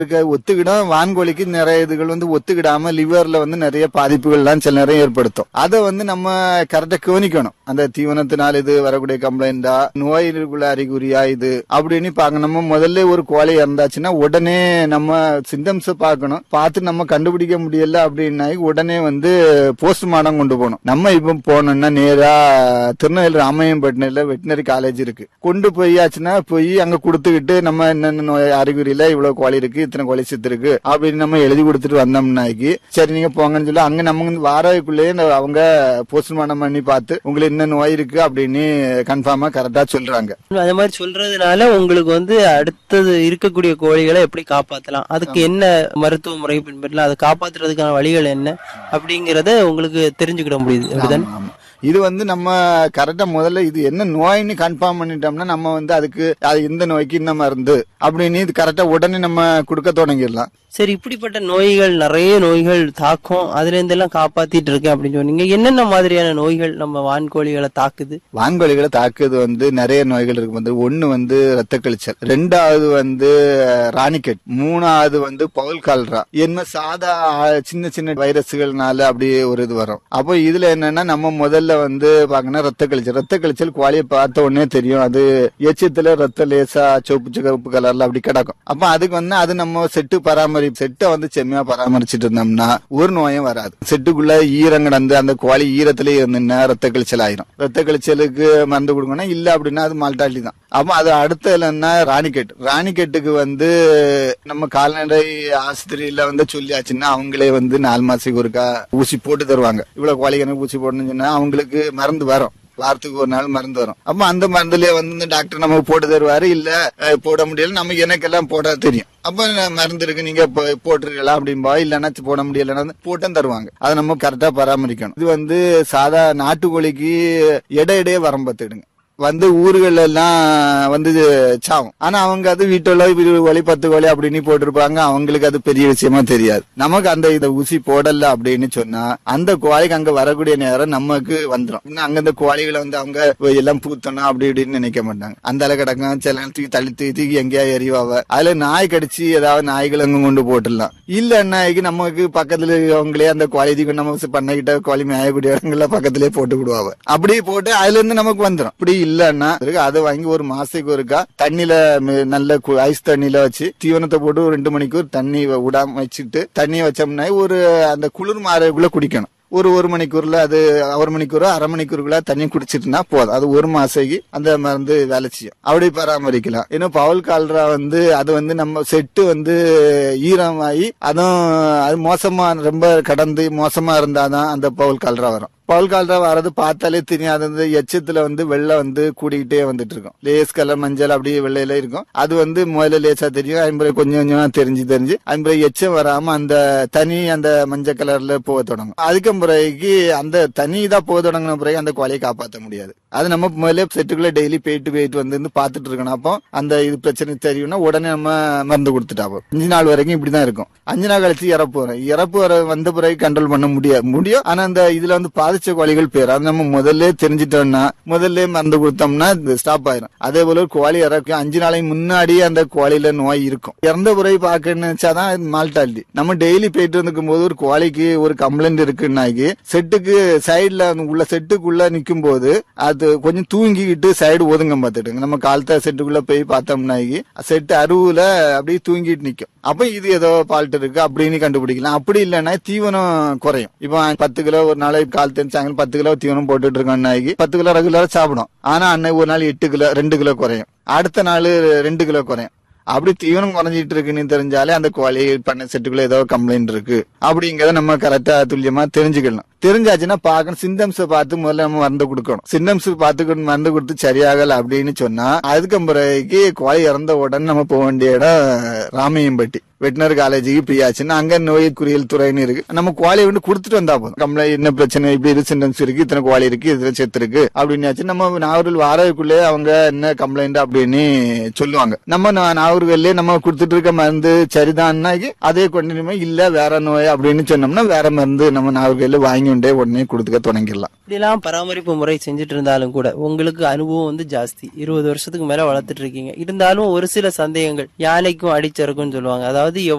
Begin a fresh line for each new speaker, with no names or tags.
இருக்க ஒத்துக்கிடும் வான்கோழிக்கு நிறைய இதுகள் வந்து ஒத்துக்கிடாம லிவர்ல வந்து நிறைய பாதிப்புகள்லாம் சில நேரம் ஏற்படுத்தும் அதை வந்து நம்ம கரெக்டா கவனிக்கணும் அந்த தீவனத்தினால் இது வரக்கூடிய கம்ப்ளைண்டா நோய்களுக்குள்ள அறிகுறியா இது அப்படின்னு பார்க்கணும் நம்ம முதல்ல ஒரு கோழி இறந்தாச்சுன்னா உடனே நம்ம சிம்டம்ஸ் பார்க்கணும் பார்த்து நம்ம கண்டுபிடிக்க முடியல அப்படின்னா உடனே வந்து போஸ்ட்மார்டம் கொண்டு போகணும் நம்ம இப்ப போனோம்னா நேரா திருநெல்வேலி ராமையம்பட்டினில வெட்டினரி காலேஜ் இருக்கு கொண்டு போயாச்சுன்னா போய் அங்க கொடுத்துக்கிட்டு நம்ம என்னென்ன நோய் அறிகுறியில இவ்வளவு கோழி இருக்கு இத்தனை கோழி செத்து இருக்கு அப்படின்னு நம்ம எழுதி கொடுத்துட்டு வந்தோம்னாக்கி சரி நீங்க போங்கன்னு சொல்லி அங்க நம்ம வந்து வாரக்குள்ளேயே இந்த அவங்க போஸ்ட்மார்டம் பண்ணி பார்த்து உங்களுக்கு என்ன நோய் இருக்கு அப்படின்னு கன்ஃபார்மா கரெக்டா சொல்றாங்க
அது மாதிரி சொல்றதுனால உங்களுக்கு வந்து அடுத்தது இருக்கக்கூடிய கோழிகளை எப்படி காப்பாத்தலாம் அதுக்கு என்ன மருத்துவ முறை பின்பற்றலாம் அதை காப்பாத்துறதுக்கான வழிகள் என்ன அப்படிங்கறத உங்களுக்கு தெரிஞ்சுக்கிட முடியுது அப்படிதானே
ஆமா, ஆமா. இது வந்து நம்ம கரெக்டா முதல்ல இது என்ன நோய்னு கன்ஃபார்ம் பண்ணிட்டோம்னா நம்ம வந்து அதுக்கு அது இந்த நோய்க்கு இந்த மருந்து அப்படின்னு இது கரெக்டா உடனே நம்ம கொடுக்க தொடங்கிடலாம்
சரி இப்படிப்பட்ட நோய்கள் நிறைய நோய்கள் தாக்கும் அதுல இருந்தெல்லாம் காப்பாத்திட்டு இருக்கேன் அப்படின்னு சொன்னீங்க என்னென்ன மாதிரியான நோய்கள் நம்ம வான்கோழிகளை தாக்குது
வான்கோழிகளை தாக்குது வந்து நிறைய நோய்கள் இருக்கு வந்து ஒண்ணு வந்து ரத்த கழிச்சல் ரெண்டாவது வந்து ராணிக்கெட் மூணாவது வந்து பவுல் கால்ரா என்ன சாதா ஆ, சின்ன சின்ன வைரஸ்கள்னால அப்படியே ஒரு இது வரும் அப்போ இதுல என்னன்னா நம்ம முதல்ல வந்து பாக்கணும் ரத்த கழிச்சல் ரத்த கழிச்சல் கோழியை பார்த்த உடனே தெரியும் அது எச்சத்துல ரத்த லேசா சிவப்பு சிவப்பு கலர்ல அப்படி கிடக்கும் அப்ப அதுக்கு வந்து அது நம்ம செட்டு பராமரி செட்டை வந்து செம்மையா பராமரிச்சுட்டு இருந்தோம்னா ஒரு நோயும் வராது செட்டுக்குள்ள ஈரம் கிடந்து அந்த கோழி ஈரத்திலே இருந்துன்னா ரத்த கழிச்சல் ஆயிரும் ரத்த கழிச்சலுக்கு மருந்து கொடுக்கணும் இல்ல அப்படின்னா அது மால்டாலி தான் அப்ப அது அடுத்த என்ன ராணிக்கெட் ராணிக்கெட்டுக்கு வந்து நம்ம கால்நடை ஆஸ்பத்திரியில வந்து சொல்லியாச்சுன்னா அவங்களே வந்து நாலு மாசத்துக்கு ஒருக்கா ஊசி போட்டு தருவாங்க இவ்வளவு கோழிக்கு எனக்கு ஊசி போடணும்னு சொன்னா அவங்களுக்கு மருந்து வரும் வாரத்துக்கு ஒரு நாள் மருந்து வரும் அப்ப அந்த மருந்துலயே வந்து இந்த டாக்டர் நமக்கு போட்டு தருவாரு இல்ல அஹ், போட முடியல நமக்கு எனக்கெல்லாம் போட தெரியும் அப்ப நான் மருந்து இருக்கு நீங்க போ- போட்டிருக்கலாம் அப்படின்பா இல்லைன்னா போட முடியலன்னா போட்டும் தருவாங்க அதை நம்ம கரெக்டா பராமரிக்கணும் இது வந்து சாதா நாட்டுக்கோழிக்கு இட இடையே வரம்பத்துடுங்க வந்து ஊர்கள் எல்லாம் வந்து சாவும் ஆனா அவங்க அது வீட்டுல இருபது கோழி பத்து கோழி அப்படின்னு போட்டிருப்பாங்க அவங்களுக்கு அது பெரிய விஷயமா தெரியாது நமக்கு அந்த இத ஊசி போடல அப்படின்னு சொன்னா அந்த கோழிக்கு அங்க வரக்கூடிய நேரம் நமக்கு வந்துடும் இன்னும் அங்க இந்த கோழிகளை வந்து அவங்க எல்லாம் பூத்தணும் அப்படி இப்படின்னு நினைக்க மாட்டாங்க அந்த அளவு கிடக்கும் சில நேரம் தூக்கி தள்ளி தூக்கி தூக்கி எங்கேயா எறிவாவ அதுல நாய் கடிச்சு ஏதாவது நாய்கள் அங்க கொண்டு போட்டுடலாம் இல்ல நாய்க்கு நமக்கு பக்கத்துல அவங்களே அந்த கோழி தூக்கி நம்ம பண்ணைகிட்ட கோழி மேயக்கூடிய இடங்கள்ல பக்கத்திலே போட்டு விடுவாங்க அப்படி போட்டு அதுல இருந்து நமக்கு வந்துடும் அப்படி இல்லன்னா இருக்கு, அதை வாங்கி ஒரு மாசத்துக்கு ஒருக்கா தண்ணியில ம- நல்ல கு- ஐஸ் தண்ணியில வச்சு தீவனத்தை போட்டு ஒரு ரெண்டு மணிக்கூர் தண்ணி வ- விடாம வச்சுட்டு தண்ணியை வச்சோம்னா ஒரு அந்த குளிர் மாறக்குள்ள குடிக்கணும் ஒரு ஒரு மணிக்கூர்ல அது ஒரு மணிக்கூர் அரை மணிக்கூருக்குள்ள தண்ணி குடிச்சிட்டுனா போதும் அது ஒரு மாசைக்கு அந்த மருந்து வேலை செய்யும் அப்படி பராமரிக்கலாம் இன்னும் பவுல் கால்ரா வந்து அது வந்து நம்ம செட்டு வந்து ஈரமாகி அதுவும் அது மோசமா ரொம்ப கடந்து மோசமா இருந்தாதான் அந்த பவுல் கால்ரா வரும் பவுல் கால்ரா வர்றது பார்த்தாலே தெரியும் அது வந்து எச்சத்துல வந்து வெள்ளை வந்து கூடிக்கிட்டே வந்துட்டு இருக்கும் லேஸ் கலர் மஞ்சள் அப்படியே வெள்ளையில இருக்கும் அது வந்து முதல்ல லேசா தெரியும் ஐம்பது கொஞ்சம் கொஞ்சமா தெரிஞ்சு தெரிஞ்சு ஐம்பது எச்சம் வராம அந்த தனி அந்த மஞ்சள் கலர்ல போக தொடங்கும் அதுக்கு பிறகு அந்த தனி தான் போக தொடங்கின பிறகு அந்த கோழியை காப்பாற்ற முடியாது அது நம்ம முதல்ல செட்டுக்குள்ள டெய்லி போயிட்டு போயிட்டு வந்து இருந்து பார்த்துட்டு இருக்கணும் அப்போ அந்த இது பிரச்சனை தெரியும்னா உடனே நம்ம மருந்து கொடுத்துட்டா போதும். அஞ்சு நாள் வரைக்கும் இப்படிதான் இருக்கும் அஞ்சு நாள் கழிச்சு இறப்பு வரும் இறப்பு வர வந்த பிறகு கண்ட்ரோல் பண்ண முடியாது முடியும் ஆனா அந்த இதுல வந்து பாதிச்ச கோழிகள் பேர் அது நம்ம முதல்ல தெரிஞ்சிட்டோம்னா முதல்ல மருந்து கொடுத்தோம்னா ஸ்டாப் ஆயிரும் அதே போல ஒரு கோழி இறக்கும் அஞ்சு நாளைக்கு முன்னாடியே அந்த கோழியில நோய் இருக்கும் இறந்த பிறகு பார்க்கணும்னு நினைச்சாதான் மால்டாலிட்டி நம்ம டெய்லி போயிட்டு இருந்துக்கும் போது ஒரு கோழிக்கு ஒரு கம்ப்ளைண்ட் இருக்குன்னாக்கி செட்டுக்கு சைடுல உள்ள செட்டுக்குள்ள நிக்கும் போது அது கொஞ்சம் தூங்கிக்கிட்டு சைடு ஒதுங்க பார்த்துட்டுங்க நம்ம காலத்த செட்டுக்குள்ள போய் பார்த்தோம்னாக்கி செட்டு அருவுல அப்படியே தூங்கிட்டு நிக்கும் அப்ப இது ஏதோ ஃபால்ட் இருக்கு அப்படின்னு கண்டுபிடிக்கலாம் அப்படி இல்லைன்னா தீவனம் குறையும் இப்போ பத்து கிலோ ஒரு நாளைக்கு கால் தெரிஞ்சாங்க பத்து கிலோ தீவனம் போட்டுட்டு இருக்கோம்னாக்கி பத்து கிலோ ரெகுலரா சாப்பிடும் ஆனா அன்னைக்கு ஒரு நாள் எட்டு கிலோ ரெண்டு கிலோ குறையும் அடுத்த நாள் ரெண்டு கிலோ குறையும் அப்படி தீவனம் குறைஞ்சிட்டு இருக்குன்னு தெரிஞ்சாலே அந்த கோழி பண்ண செட்டுக்குள்ள ஏதோ கம்ப்ளைண்ட் இருக்கு அப்படிங்கறத நம்ம கரெக்டா துல்லியமா தெரிஞ்சுக்கலாம் தெரிஞ்சாச்சுன்னா பார்க்கணும் சிம்டம்ஸ் பார்த்து முதல்ல நம்ம மருந்து கொடுக்கணும் சிம்டம்ஸ் பார்த்து மருந்து கொடுத்து சரியாகல அப்படின்னு சொன்னா அதுக்கு பிறகு கோழி இறந்த உடனே நம்ம போக வேண்டிய இடம் ராமையம்பட்டி வெட்டினரி காலேஜுக்கு பிரியாச்சுன்னா அங்க நோய் குறியல் துறைன்னு இருக்கு நம்ம கோழியை வந்து கொடுத்துட்டு வந்தா போதும் கம்ப்ளைண்ட் என்ன பிரச்சனை இப்படி இது சிம்டம்ஸ் இருக்கு இத்தனை கோழி இருக்கு இதுல செத்து இருக்கு அப்படின்னாச்சு நம்ம நாகூரில் வாரதுக்குள்ளே அவங்க என்ன கம்ப்ளைண்ட் அப்படின்னு சொல்லுவாங்க நம்ம நா- நாகூர்கள்லயே நம்ம கொடுத்துட்டு இருக்க மருந்து சரிதான்னா அதே கொண்டு இல்ல வேற நோய் அப்படின்னு சொன்னோம்னா வேற மருந்து நம்ம நாகூர்கள்ல வாங்கி கொண்டே உடனே கொடுத்துக்க தொடங்கிடலாம்
இப்படிலாம் பராமரிப்பு முறை செஞ்சுட்டு இருந்தாலும் கூட உங்களுக்கு அனுபவம் வந்து ஜாஸ்தி இருபது வருஷத்துக்கு மேல வளர்த்துட்டு இருக்கீங்க இருந்தாலும் ஒரு சில சந்தேகங்கள் யானைக்கும் அடிச்சருக்கும் சொல்லுவாங்க அதாவது அது